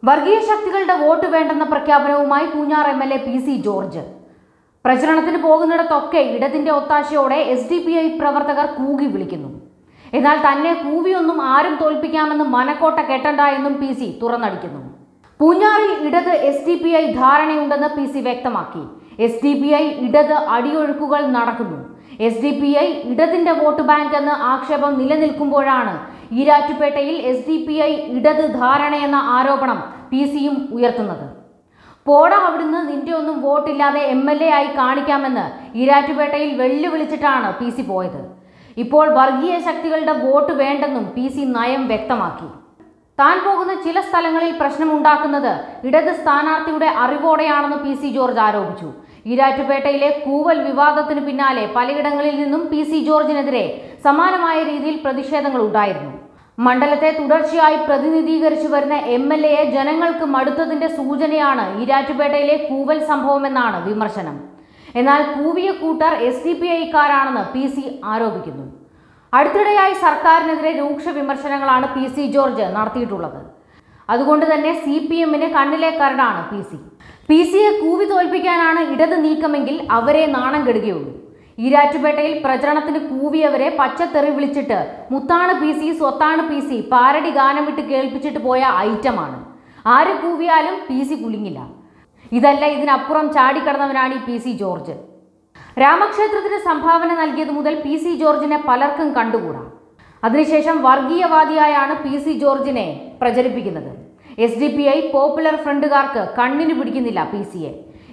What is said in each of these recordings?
വർഗീയ ശക്തികളുടെ വോട്ട് വേണ്ടെന്ന പ്രഖ്യാപനവുമായി Poonjar M L A P C George പ്രചരണത്തിന് പോകുന്നിടത്തൊക്കെ ഇടതിന്റെ ഒത്താശയോടെ എസ് ഡി പി ഐ പ്രവർത്തകർ കൂകി വിളിക്കുന്നു എന്നാൽ തന്നെ കൂവിയൊന്നും ആരും തോൽപ്പിക്കാമെന്ന് മനക്കോട്ട കെട്ടണ്ട എന്നും പി സി തുറന്നടിക്കുന്നു പൂഞ്ഞാറിൽ ഇടത് എസ് ഡി പി ഐ ധാരണയുണ്ടെന്ന് പി സി വ്യക്തമാക്കി എസ് ഡി പി ഐ ഇടത് അടിയൊഴുക്കുകൾ നടക്കുന്നു എസ് ഡി പി ഐ ഇടതിന്റെ വോട്ട് ബാങ്ക് എന്ന ആക്ഷേപം നിലനിൽക്കുമ്പോഴാണ് ഈരാറ്റുപേട്ടയിൽ എസ് ഡി പി ഐ ഇടത് ധാരണയെന്ന ആരോപണം പി സിയും ഉയർത്തുന്നത് പോട അവിടുന്ന് നിന്റെ ഒന്നും വോട്ടില്ലാതെ എം എൽ എ ആയി കാണിക്കാമെന്ന് ഈരാറ്റുപേട്ടയിൽ വെല്ലുവിളിച്ചിട്ടാണ് പി സി പോയത് ഇപ്പോൾ വർഗീയ ശക്തികളുടെ വോട്ട് വേണ്ടെന്നും പി സി നയം വ്യക്തമാക്കി താൻ പോകുന്ന ചില സ്ഥലങ്ങളിൽ പ്രശ്നമുണ്ടാക്കുന്നത് ഇടത് സ്ഥാനാർത്ഥിയുടെ അറിവോടെയാണെന്ന് പി സി ജോർജ് ആരോപിച്ചു ഈരാറ്റുപേട്ടയിലെ കൂവൽ വിവാദത്തിന് പിന്നാലെ പലയിടങ്ങളിൽ നിന്നും പി സി ജോർജിനെതിരെ സമാനമായ രീതിയിൽ പ്രതിഷേധങ്ങൾ ഉണ്ടായിരുന്നു മണ്ഡലത്തെ തുടർച്ചയായി പ്രതിനിധീകരിച്ചു വരുന്ന എം എൽ എയെ ജനങ്ങൾക്ക് മടുത്തതിന്റെ സൂചനയാണ് ഈരാറ്റുപേട്ടയിലെ കൂവൽ സംഭവമെന്നാണ് വിമർശനം എന്നാൽ കൂവിയ കൂട്ടർ എസ് ഡി പി ഐക്കാരാണെന്ന് പി സി ആരോപിക്കുന്നു അടുത്തിടെയായി സർക്കാരിനെതിരെ രൂക്ഷ വിമർശനങ്ങളാണ് പി സി ജോർജ് നടത്തിയിട്ടുള്ളത് അതുകൊണ്ട് തന്നെ സി പി എമ്മിന് കണ്ണിലെ കരടാണ് പി സി പി സിയെ കൂവി തോൽപ്പിക്കാനാണ് ഇടത് നീക്കമെങ്കിൽ അവരെ നാണം കെടുകയുള്ളൂ ഈരാറ്റുപേട്ടയിൽ പ്രചരണത്തിന് കൂവിയവരെ പച്ചത്തെറി വിളിച്ചിട്ട് മുത്താണ് പി സി സ്വത്താണ് പി സി പാരടി ഗാനം വിട്ട് കേൾപ്പിച്ചിട്ട് പോയ ഐറ്റമാണ് ആര് കൂവിയാലും പി സി കുലുങ്ങില്ല ഇതല്ല ഇതിനപ്പുറം ചാടിക്കടന്നവനാണ് ഈ പി സി ജോർജ് രാമക്ഷേത്രത്തിന് സംഭാവന നൽകിയത് മുതൽ പി സി ജോർജിനെ പലർക്കും കണ്ടുകൂടാ അതിനുശേഷം വർഗീയവാദിയായാണ് പി സി ജോർജിനെ പ്രചരിപ്പിക്കുന്നത് S D P I popular ഫ്രണ്ടുകാർക്ക് കണ്ണിന് പിടിക്കുന്നില്ല പി സിയെ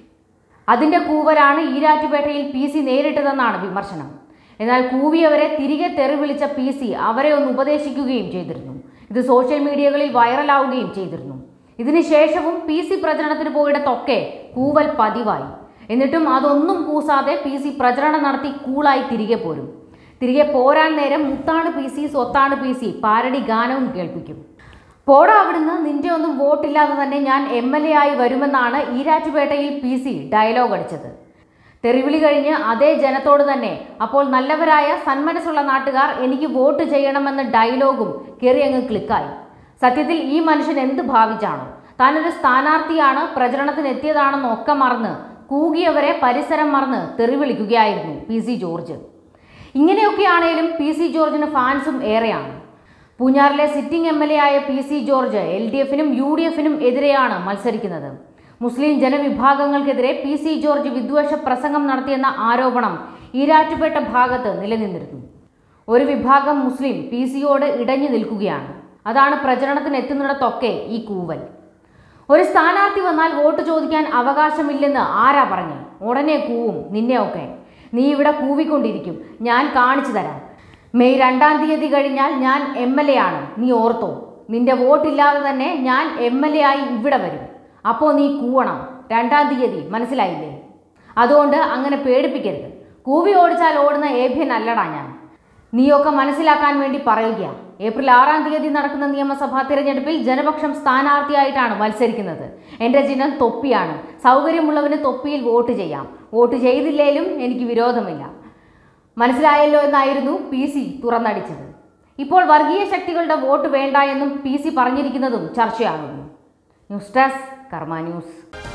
അതിന്റെ കൂവലാണ് ഈരാറ്റുപേട്ടയിൽ പി സി നേരിട്ടതെന്നാണ് വിമർശനം എന്നാൽ കൂവിയവരെ തിരികെ തെറി വിളിച്ച പി സി അവരെ ഒന്ന് ഉപദേശിക്കുകയും ചെയ്തിരുന്നു ഇത് സോഷ്യൽ മീഡിയകളിൽ വൈറലാവുകയും ചെയ്തിരുന്നു ഇതിനുശേഷവും പി സി പ്രചരണത്തിന് പോയിടത്തൊക്കെ കൂവൽ പതിവായി എന്നിട്ടും അതൊന്നും കൂസാതെ പി സി പ്രചരണം നടത്തി കൂളായി തിരികെ പോരും തിരികെ പോരാൻ നേരം മുത്താണ് പി സി സ്വത്താണ് പി സി പാരടി ഗാനവും കേൾപ്പിക്കും പോടാ അവിടുന്ന് നിന്റെ ഒന്നും വോട്ടില്ലാതെ തന്നെ ഞാൻ എം എൽ എ ആയി വരുമെന്നാണ് ഈരാറ്റുപേട്ടയിൽ പി സി ഡയലോഗ് അടിച്ചത് തെറിവിളി കഴിഞ്ഞ് അതേ ജനത്തോട് തന്നെ അപ്പോൾ നല്ലവരായ സന്മനസ്സുള്ള നാട്ടുകാർ എനിക്ക് വോട്ട് ചെയ്യണമെന്ന ഡയലോഗും കയറി അങ്ങ് ക്ലിക്കായി സത്യത്തിൽ ഈ മനുഷ്യൻ എന്ത് ഭാവിച്ചാണോ താനൊരു സ്ഥാനാർത്ഥിയാണ് പ്രചരണത്തിന് എത്തിയതാണെന്നൊക്കെ മറന്ന് കൂകിയവരെ പരിസരം മറന്ന് തെറിവിളിക്കുകയായിരുന്നു പി സി ജോർജ് ഇങ്ങനെയൊക്കെയാണേലും പി സി ജോർജിന് ഫാൻസും ഏറെയാണ് പൂഞ്ഞാറിലെ സിറ്റിംഗ് എം എൽ എ ആയ P C George L D എഫിനും യു ഡി എഫിനും എതിരെയാണ് മത്സരിക്കുന്നത് മുസ്ലിം ജനവിഭാഗങ്ങൾക്കെതിരെ പി സി ജോർജ് വിദ്വേഷ പ്രസംഗം നടത്തിയെന്ന ആരോപണം ഈരാറ്റുപേട്ട ഭാഗത്ത് നിലനിന്നിരുന്നു ഒരു വിഭാഗം മുസ്ലിം പി സിയോട് ഇടഞ്ഞു നിൽക്കുകയാണ് അതാണ് പ്രചരണത്തിന് എത്തുന്നിടത്തൊക്കെ ഈ കൂവൽ ഒരു സ്ഥാനാർത്ഥി വന്നാൽ വോട്ട് ചോദിക്കാൻ അവകാശമില്ലെന്ന് ആരാ പറഞ്ഞു ഉടനെ കൂവും നിന്നെയൊക്കെ നീ ഇവിടെ കൂവിക്കൊണ്ടിരിക്കും ഞാൻ കാണിച്ചു തരാം മെയ് രണ്ടാം തീയതി കഴിഞ്ഞാൽ ഞാൻ എം എൽ എ ആണ് നീ ഓർത്തോ നിന്റെ വോട്ടില്ലാതെ തന്നെ ഞാൻ എം എൽ എ ആയി ഇവിടെ വരും അപ്പോൾ നീ കൂവണം രണ്ടാം തീയതി മനസ്സിലായില്ലേ അതുകൊണ്ട് അങ്ങനെ പേടിപ്പിക്കരുത് കൂവി ഓടിച്ചാൽ ഓടുന്ന ഏഭ്യൻ അല്ലടാ ഞാൻ നീയൊക്കെ മനസ്സിലാക്കാൻ വേണ്ടി പറയുക ഏപ്രിൽ ആറാം തീയതി നടക്കുന്ന നിയമസഭാ തിരഞ്ഞെടുപ്പിൽ ജനപക്ഷം സ്ഥാനാർത്ഥിയായിട്ടാണ് മത്സരിക്കുന്നത് എൻ്റെ ചിഹ്നം തൊപ്പിയാണ് സൗകര്യമുള്ളവന് തൊപ്പിയിൽ വോട്ട് ചെയ്യാം വോട്ട് ചെയ്തില്ലേലും എനിക്ക് വിരോധമില്ല മനസ്സിലായല്ലോ എന്നായിരുന്നു പി സി തുറന്നടിച്ചത് ഇപ്പോൾ വർഗീയ ശക്തികളുടെ വോട്ട് വേണ്ട എന്നും പി സി പറഞ്ഞിരിക്കുന്നതും ചർച്ചയാകുന്നു ന്യൂസ് ഡെസ്ക് കർമ്മ ന്യൂസ്